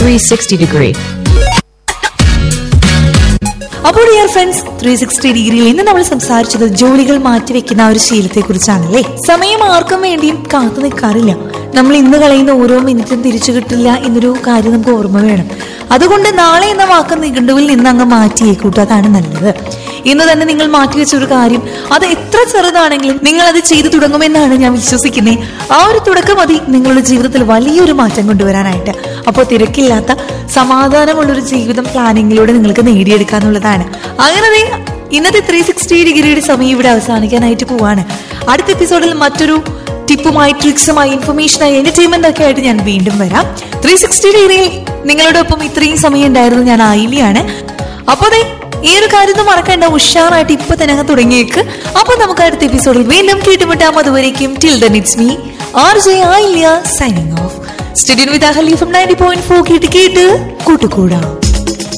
360 degree. അപ്പോൾ dear friends three sixty ഡിഗ്രിയിൽ ഇന്ന് നമ്മൾ സംസാരിച്ചത് ജോലികൾ മാറ്റിവെക്കുന്ന ആ ഒരു ശീലത്തെ കുറിച്ചാണല്ലേ സമയം ആർക്കും വേണ്ടിയും കാത്തു നിൽക്കാറില്ല നമ്മൾ ഇന്ന് കളയുന്ന ഓരോ മിനിറ്റും തിരിച്ചു കിട്ടില്ല എന്നൊരു കാര്യം നമുക്ക് ഓർമ്മ വേണം അതുകൊണ്ട് നാളെ എന്ന വാക്ക് നിഘണ്ടുവിൽ നിന്ന് അങ്ങ് മാറ്റിയേക്കൂട്ടും അതാണ് നല്ലത് ഇന്ന് തന്നെ നിങ്ങൾ മാറ്റിവെച്ച ഒരു കാര്യം അത് എത്ര ചെറുതാണെങ്കിലും നിങ്ങൾ അത് ചെയ്തു തുടങ്ങുമെന്നാണ് ഞാൻ വിശ്വസിക്കുന്നത് ആ ഒരു തുടക്കം മതി നിങ്ങളുടെ ജീവിതത്തിൽ വലിയൊരു മാറ്റം കൊണ്ടുവരാനായിട്ട് അപ്പോൾ തിരക്കില്ലാത്ത സമാധാനമുള്ളൊരു ജീവിതം പ്ലാനിങ്ങിലൂടെ നിങ്ങൾക്ക് നേടിയെടുക്കാന്നുള്ളതാണ് അങ്ങനെ ദേ ഇന്നത്തെ ത്രീ സിക്സ്റ്റി ഡിഗ്രിയുടെ സമയം ഇവിടെ അവസാനിക്കാനായിട്ട് പോവാണ് അടുത്ത എപ്പിസോഡിൽ മറ്റൊരു ടിപ്പുമായി ട്രിക്സുമായി ഇൻഫർമേഷനായി എന്റർടൈൻമെന്റ് ഒക്കെ ആയിട്ട് ഞാൻ വീണ്ടും വരാം ത്രീ സിക്സ്റ്റി ഡിഗ്രിയിൽ നിങ്ങളോടൊപ്പം ഇത്രയും സമയം ഉണ്ടായിരുന്നു ഞാൻ ആയിലിയാണ് അപ്പൊ ദേ ഈ ഒരു കാര്യം ഒന്നും മറക്കണ്ട ഉഷാറായിട്ട് ഇപ്പൊ തന്നെ അങ്ങ് തുടങ്ങിയേക്ക് അപ്പൊ നമുക്ക് അടുത്ത എപ്പിസോഡിൽ വീണ്ടും കേട്ടുമുട്ടാം അതുവരേക്കും till then it's me R J Ayillya signing off studio with Ahali from ninety point four കേട്ട് കേട്ട് കൂട്ടുകൂടാം